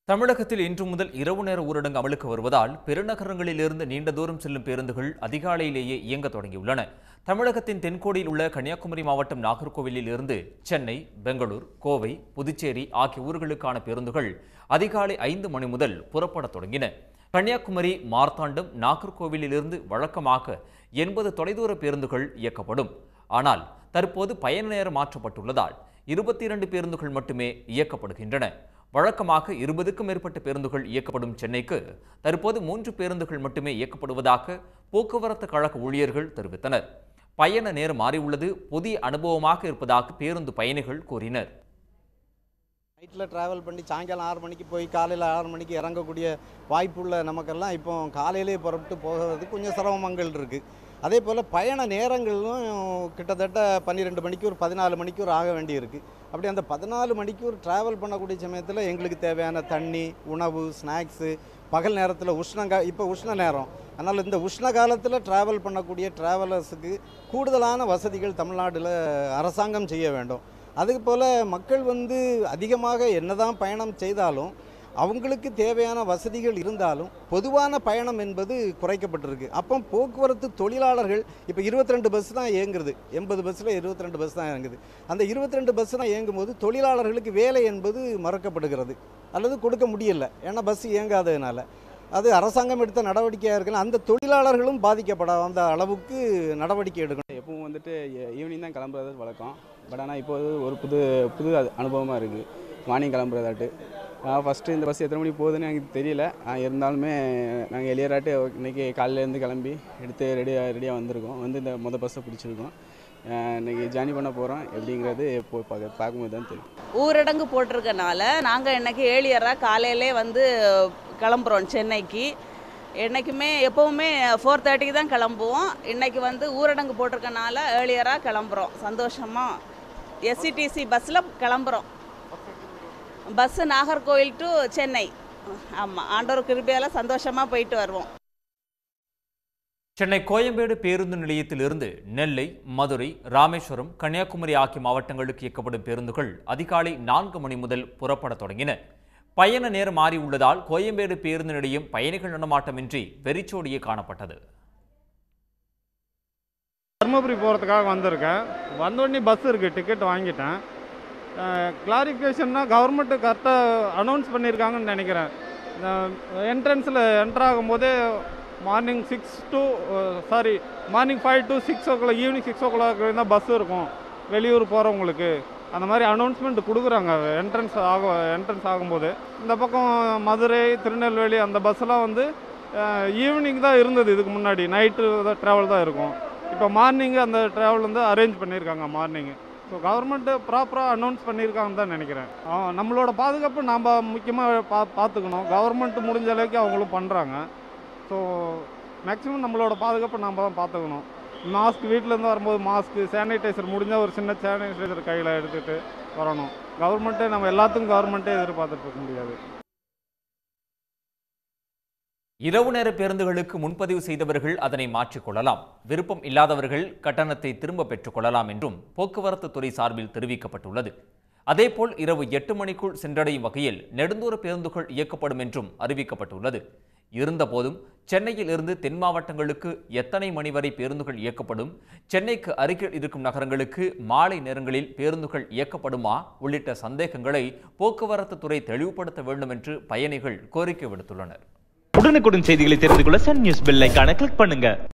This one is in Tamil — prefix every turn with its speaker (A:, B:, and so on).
A: தமிழகத்தில் இன்று முதல் இரவு நேர ஊரடங்கு அமலுக்கு வருவதால் பெருநகரங்களிலிருந்து நீண்ட தூரம் செல்லும் பேருந்துகள் அதிகாலையிலேயே இயங்க தொடங்கியுள்ளன தமிழகத்தின் தென்கோடியில் உள்ள கன்னியாகுமரி மாவட்டம் நாகர்கோவிலில் இருந்து சென்னை பெங்களூர் கோவை புதுச்சேரி ஆகிய ஊர்களுக்கான பேருந்துகள் அதிகாலை ஐந்து மணி முதல் புறப்படத் தொடங்கின கன்னியாகுமரி மார்த்தாண்டம் நாகர்கோவிலிலிருந்து வழக்கமாக எண்பது தொலைதூர பேருந்துகள் இயக்கப்படும் ஆனால் தற்போது பயண நேரம் மாற்றப்பட்டுள்ளதால் இருபத்தி இரண்டு பேருந்துகள் மட்டுமே இயக்கப்படுகின்றன வழக்கமாக இருபதுக்கும் மேற்பட்ட பேருந்துகள் இயக்கப்படும் சென்னைக்கு தற்போது மூன்று பேருந்துகள் மட்டுமே இயக்கப்படுவதாக போக்குவரத்து கழக ஊழியர்கள் தெரிவித்தனர் பயண நேரம் மாறியுள்ளது புதிய அனுபவமாக இருப்பதாக பேருந்து பயணிகள் கூறினர்
B: நைட்டில் ட்ராவல் பண்ணி சாயங்காலம் ஆறு மணிக்கு போய் காலையில் ஆறு மணிக்கு இறங்கக்கூடிய வாய்ப்புள்ள நமக்கெல்லாம் இப்போ காலையிலே புறப்பட்டு போகிறது கொஞ்சம் சிரமங்கள் இருக்குது அதே போல் பயண நேரங்களும் கிட்டத்தட்ட பன்னிரெண்டு மணிக்கூர் பதினாலு மணிக்கூர் ஆக வேண்டியிருக்கு அப்படி அந்த பதினாலு மணிக்கூர் ட்ராவல் பண்ணக்கூடிய சமயத்தில் எங்களுக்கு தேவையான தண்ணி உணவு ஸ்நாக்ஸு பகல் நேரத்தில் உஷ்ணங்கா இப்போ உஷ்ண நேரம் அதனால் இந்த உஷ்ண காலத்தில் ட்ராவல் பண்ணக்கூடிய ட்ராவலர்ஸுக்கு கூடுதலான வசதிகள் தமிழ்நாட்டில் அரசாங்கம் செய்ய வேண்டும் அதுக்கு போல் மக்கள் வந்து அதிகமாக என்னதான் பயணம் செய்தாலும் அவங்களுக்கு தேவையான வசதிகள் இருந்தாலும் பொதுவான பயணம் என்பது குறைக்கப்பட்டிருக்கு அப்போ போக்குவரத்து தொழிலாளர்கள் இப்போ 22 ரெண்டு பஸ் தான் இயங்குறது எண்பது பஸ்ஸில் 22 ரெண்டு பஸ் தான் இயங்குது அந்த 22 ரெண்டு பஸ் தான் இயங்கும் போது தொழிலாளர்களுக்கு வேலை என்பது மறக்கப்படுகிறது அல்லது கொடுக்க முடியல ஏன்னா பஸ் இயங்காததுனால அது அரசாங்கம் எடுத்த நடவடிக்கையாக இருக்குன்னு அந்த தொழிலாளர்களும் பாதிக்கப்படாத அளவுக்கு நடவடிக்கை எடுக்கணும்
C: எப்பவும் வந்துட்டு ஈவினிங் தான் கிளம்புறது வழக்கம் பட் ஆனால் இப்போ ஒரு புது புது அது அனுபவமாக இருக்குது மார்னிங் கிளம்புறதாட்டு நான் ஃபஸ்ட்டு இந்த பஸ் எத்தனை மணிக்கு போகுதுன்னு எனக்கு தெரியல ஆஹ் இருந்தாலுமே நாங்கள் எளியராட்டு இன்றைக்கி காலையிலேருந்து கிளம்பி எடுத்து ரெடியாக ரெடியாக வந்திருக்கோம் வந்து இந்த மொதல் பஸ்ஸை பிடிச்சிருக்கோம் ஆஹ் இன்னைக்கு ஜேர்னி பண்ண போகிறோம் எப்படிங்கிறது இப்போ பார்க்க பார்க்கும்போது தான் தெரியும்
D: ஊரடங்கு போட்டிருக்கனால நாங்கள் இன்னைக்கு ஏழியராக காலையிலே வந்து கிளம்புறோம் சென்னைக்கு என்றைக்குமே எப்போவுமே ஃபோர் தேர்ட்டிக்கு தான் கிளம்புவோம் இன்னைக்கு வந்து ஊரடங்கு போட்டிருக்கனால ஏர்லியராக கிளம்புறோம் சந்தோஷமாக எஸ்சிடிசி பஸ்ஸில் கிளம்புறோம் பஸ்ஸு நாகர்கோவில் டு சென்னை ஆமாம் ஆண்டவர் கிருபையால் சந்தோஷமாக போயிட்டு வருவோம்
A: சென்னை கோயம்பேடு பேருந்து நிலையத்திலிருந்து நெல்லை மதுரை ராமேஸ்வரம் கன்னியாகுமரி ஆகிய மாவட்டங்களுக்கு இயக்கப்படும் பேருந்துகள் அதிகாலை நான்கு மணி முதல் புறப்படத் தொடங்கின பயண நேரம் மாறியுள்ளதால் கோயம்பேடு பேருந்து நிலையம் பயணிகள் நடமாட்டமின்றி வெறிச்சோடியே காணப்பட்டது
E: தருமபுரி போகிறதுக்காக வந்திருக்கேன் வந்தோடனே பஸ் இருக்குது டிக்கெட் வாங்கிட்டேன் கிளாரிஃபிகேஷன்னா கவர்மெண்ட்டு கரெக்டாக அனௌன்ஸ் பண்ணியிருக்காங்கன்னு நினைக்கிறேன் என்ட்ரன்ஸில் என்ட்ரு ஆகும்போதே morning six to sorry morning five to six o'clock evening six o'clock தான் பஸ் இருக்கும் வெளியூர் போகிறவங்களுக்கு அந்த மாதிரி அனௌன்ஸ்மெண்ட் கொடுக்குறாங்க என்ட்ரன்ஸ் ஆக என்ட்ரன்ஸ் ஆகும்போது இந்த பக்கம் மதுரை திருநெல்வேலி அந்த பஸ்ஸெல்லாம் வந்து ஈவினிங் தான் இருந்தது இதுக்கு முன்னாடி நைட்டு தான் ட்ராவல் தான் இருக்கும் இப்போ மார்னிங் அந்த ட்ராவல் வந்து அரேஞ்ச் பண்ணியிருக்காங்க மார்னிங் ஸோ கவர்மெண்ட்டு ப்ராப்பராக அனௌன்ஸ் பண்ணியிருக்காங்கன்னு தான் நினைக்கிறேன் ஆ, நம்மளோட பாதுகாப்பு நாம் முக்கியமாக பா பார்த்துக்கணும் கவர்மெண்ட் முடிஞ்ச அளவுக்கு அவங்களும் பண்ணுறாங்க ஸோ மேக்ஸிமம் நம்மளோட பாதுகாப்பை நாம் தான் பார்த்துக்கணும் மாஸ்க் வீட்டிலேருந்து வரும்போது மாஸ்க்கு சானிடைசர் முடிஞ்சால் ஒரு சின்ன சானிடைசர் கையில் எடுத்துகிட்டு வரணும் கவர்மெண்ட்டே நம்ம எல்லாத்துக்கும் கவர்மெண்ட்டே எதிர்பார்த்துட்டு இருக்க முடியாது
A: இரவு நேர பேருந்துகளுக்கு முன்பதிவு செய்தவர்கள் அதனை மாற்றிக்கொள்ளலாம் விருப்பம் இல்லாதவர்கள் கட்டணத்தை திரும்ப பெற்றுக் கொள்ளலாம் என்றும் போக்குவரத்து துறை சார்பில் தெரிவிக்கப்பட்டுள்ளது அதேபோல் இரவு எட்டு மணிக்குள் சென்றடையும் வகையில் நெடுந்தூர பேருந்துகள் இயக்கப்படும் என்றும் அறிவிக்கப்பட்டுள்ளது இருந்தபோதும் சென்னையில் இருந்து தென் மாவட்டங்களுக்கு எத்தனை மணி வரை பேருந்துகள் இயக்கப்படும் சென்னைக்கு அருகில் இருக்கும் நகரங்களுக்கு மாலை நேரங்களில் பேருந்துகள் இயக்கப்படுமா உள்ளிட்ட சந்தேகங்களை போக்குவரத்து துறை தெளிவுபடுத்த வேண்டும் என்று பயணிகள் கோரிக்கை விடுத்துள்ளனர்
F: உடனுக்குடன் செய்திகளை தெரிந்து கொள்ள சன் நியூஸ் பெல் ஐகானை கிளிக் பண்ணுங்க